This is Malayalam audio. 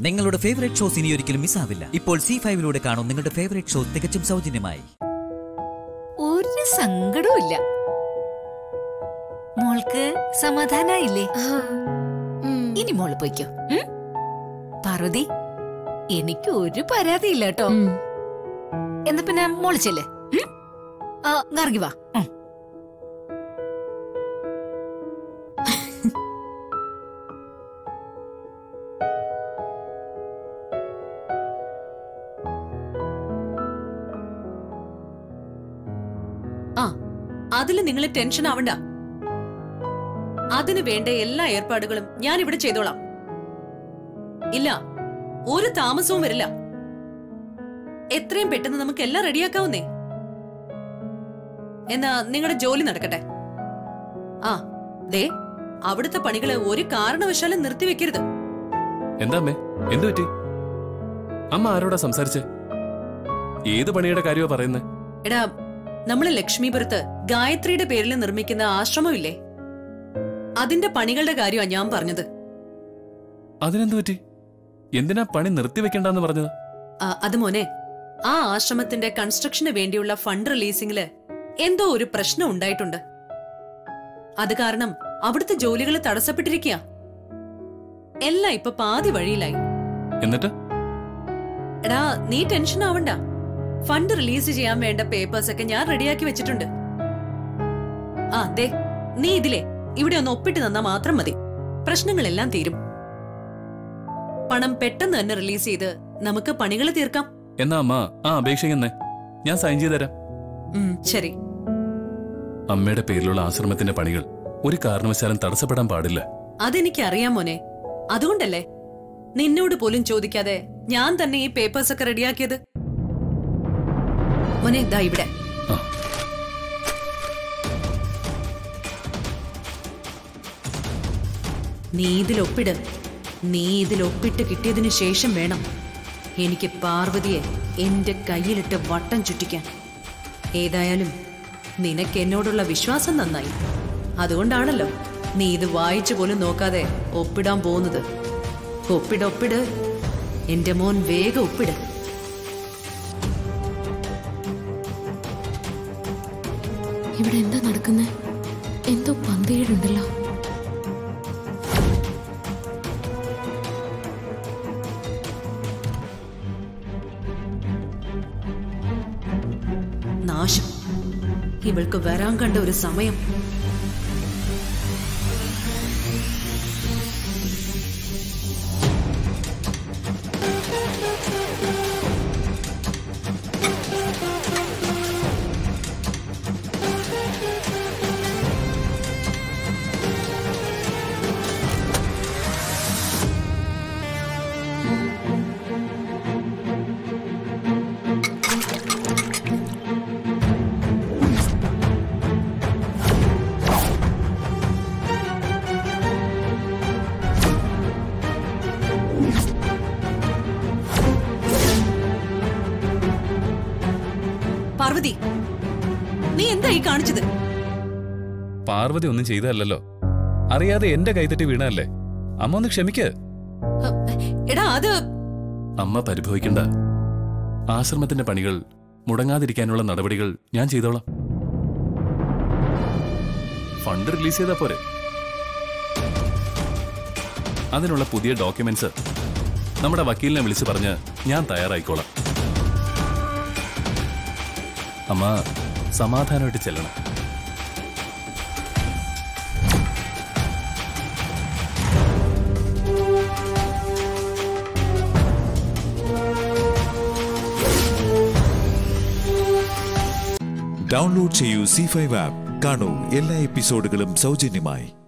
നിങ്ങളുടെ ഫേവറേറ്റ് ഷോസ് ഇനി ഒരിക്കലും മിസ്സാവില്ല ഇപ്പോൾ സി ഫൈവിലൂടെ കാണും നിങ്ങളുടെ ഫേവറേറ്റ് ഷോ തികച്ചും സൗജന്യമായി ഒരു സങ്കടവും ഇല്ല മോൾക്ക് സമാധാനായില്ലേ ഇനി മോള് പൊയ്ക്കോ ഉം? പാർവതി എനിക്ക് ഒരു പരാതിയില്ല കേട്ടോ എന്നാ പിന്നെ മോള് ചെല്ലേ ഗർഗി വാ ഉം. ആ അതില് നിങ്ങൾ ടെൻഷൻ ആവണ്ട അതിന് വേണ്ട എല്ലാ ഏർപ്പാടുകളും ഞാൻ ഇവിടെ ചെയ്തോളാം ഇല്ല ഒരു താമസവും വരില്ല എത്രയും പെട്ടെന്ന് നമുക്ക് എല്ലാം റെഡിയാക്കാവുന്നേ എന്നാ നിങ്ങളുടെ ജോലി നടക്കട്ടെ ആ ദേ അവിടുത്തെ പണികള് ഒരു കാരണവശാലും നിർത്തിവെക്കരുത് എന്താ അമ്മേ എന്തു പറ്റി അമ്മ ആരോടാ സംസാരിച്ചേ ഏത് പണിയുടെ കാര്യമാ പറയുന്നത് എടാ നമ്മള് ലക്ഷ്മീപുരത്ത് ഗായത്രിയുടെ പേരിൽ നിർമ്മിക്കുന്ന ആശ്രമമില്ലേ അതിന്റെ പണികളുടെ കാര്യമാ ഞാൻ പറഞ്ഞത് അതിനെന്തു പറ്റി എന്തിനാ പണി നിർത്തിവെക്കണ്ടെന്ന് പറഞ്ഞത് ആ, അത് മോനെ ആ ആശ്രമത്തിന്റെ കൺസ്ട്രക്ഷന് വേണ്ടിയുള്ള ഫണ്ട് റിലീസിംഗില് എന്തോ ഒരു പ്രശ്നം ഉണ്ടായിട്ടുണ്ട് അത് കാരണം അവിടുത്തെ ജോലികൾ തടസ്സപ്പെട്ടിരിക്കുക എല്ലാം ഇപ്പൊ പാതി വഴിയിലായി എന്നിട്ട് എടാ നീ ടെൻഷൻ ആവണ്ട ഫണ്ട് റിലീസ് ചെയ്യാൻ വേണ്ട പേപ്പേഴ്സ് ഒക്കെ ഞാൻ റെഡിയാക്കി വെച്ചിട്ടുണ്ട് ആ ദേ നീ ഇതിലെ ഇവിടെ ഒന്ന് ഒപ്പിട്ട് തന്നാ മാത്രം മതി പ്രശ്നങ്ങളെല്ലാം തീരും പണം പെട്ടെന്ന് തന്നെ റിലീസ് ചെയ്ത് നമുക്ക് പണികൾ തീർക്കാം എന്നാ അമ്മ ആ അപേക്ഷയെന്നേ ഞാൻ സൈൻ ചെയ്തു തരാം ഉം, ശരി അമ്മയുടെ പേരിലുള്ള ആശ്രമത്തിന്റെ പണികൾ ഒരു കാരണവശാലും തടസ്സപ്പെടാൻ പാടില്ല അതെനിക്ക് അറിയാം മോനെ അതുകൊണ്ടല്ലേ നിന്നോട് പോലും ചോദിക്കാതെ ഞാൻ തന്നെ ഈ പേപ്പേഴ്സ് ഒക്കെ റെഡിയാക്കിയത് മോനെ ദാ ഇവിടെ ആ. നീ ഇതിൽ ഒപ്പിട് നീ ഇതിൽ ഒപ്പിട്ട് കിട്ടിയതിനു ശേഷം വേണം എനിക്ക് പാർവതിയെ എന്റെ കയ്യിലിട്ട് വട്ടം ചുറ്റിക്കാൻ ഏതായാലും നിനക്ക് എന്നോടുള്ള വിശ്വാസം നന്നായി അതുകൊണ്ടാണല്ലോ നീ ഇത് വായിച്ചു പോലും നോക്കാതെ ഒപ്പിടാൻ പോകുന്നത് ഒപ്പിട് ഒപ്പിട് എന്റെ മോൻ വേഗം ഒപ്പിട് ഇവിടെ എന്താ നടക്കുന്നത് എന്തോ പന്തീടുണ്ടല്ലോ നാശം ഇവൾക്ക് വരാൻ കണ്ട ഒരു സമയം പാർവതി നീ എന്താ ഈ കാണിച്ചത് പാർവതി ഒന്നും ചെയ്തതല്ലോ അറിയാതെ എന്റെ കൈത്തട്ടി വീണല്ലേ അമ്മ ഒന്ന് ക്ഷമിക്ക് ഹ, എടാ അത് അമ്മ പരിഭവിക്കണ്ട ആശ്രമത്തിന്റെ പണികൾ മുടങ്ങാതിരിക്കാനുള്ള നടപടികൾ ഞാൻ ചെയ്തോളാം ഫണ്ട് റിലീസ് ചെയ്താ പോരെ അതിനുള്ള പുതിയ ഡോക്യുമെന്റ്സ് നമ്മുടെ വക്കീലിനെ വിളിച്ചു പറഞ്ഞ് ഞാൻ തയ്യാറായിക്കോളാം അമ്മ സമാധാനമായിട്ട് ചെല്ലണം ഡൗൺലോഡ് ചെയ്യൂ സി ഫൈവ് ആപ്പ് കാണൂ എല്ലാ എപ്പിസോഡുകളും സൗജന്യമായി